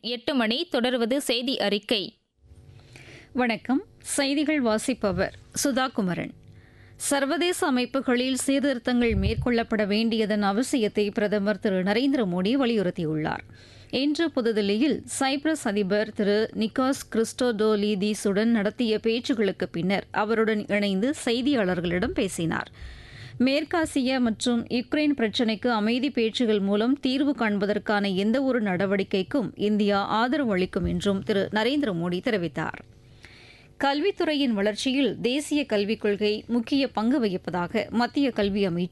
எட்டு மணி தொடர்வது செய்தி அறிக்கை வணக்கம் செய்திகள் வாசிப்பவர் சுதா குமரன் சர்வதேச அமைப்புகளில் சீர்திருத்தங்கள் மேற்கொள்ளப்பட வேண்டியதன் அவசியத்தை பிரதமர் திரு நரேந்திர மோடி வலியுறுத்தியுள்ளார் இன்று புதுதில்லியில் சைப்ரஸ் அதிபர் திரு நிக்காஸ் கிறிஸ்டோடோலிதீஸுடன் நடத்திய பேச்சுகளுக்கு பின்னர் அவருடன் இணைந்து செய்தியாளர்களிடம் பேசினார் மேற்காசிய மற்றும் யுக்ரைன் பிரச்சினைக்கு அமைதி பேச்சுகள் மூலம் தீர்வு காண்பதற்கான எந்தவொரு நடவடிக்கைக்கும் இந்தியா ஆதரவு அளிக்கும் என்றும் திரு நரேந்திர மோடி தெரிவித்தார் கல்வித்துறையின் வளர்ச்சியில் தேசிய கல்விக் கொள்கை முக்கிய பங்கு வகிப்பதாக மத்திய கல்வி அமைச்சர்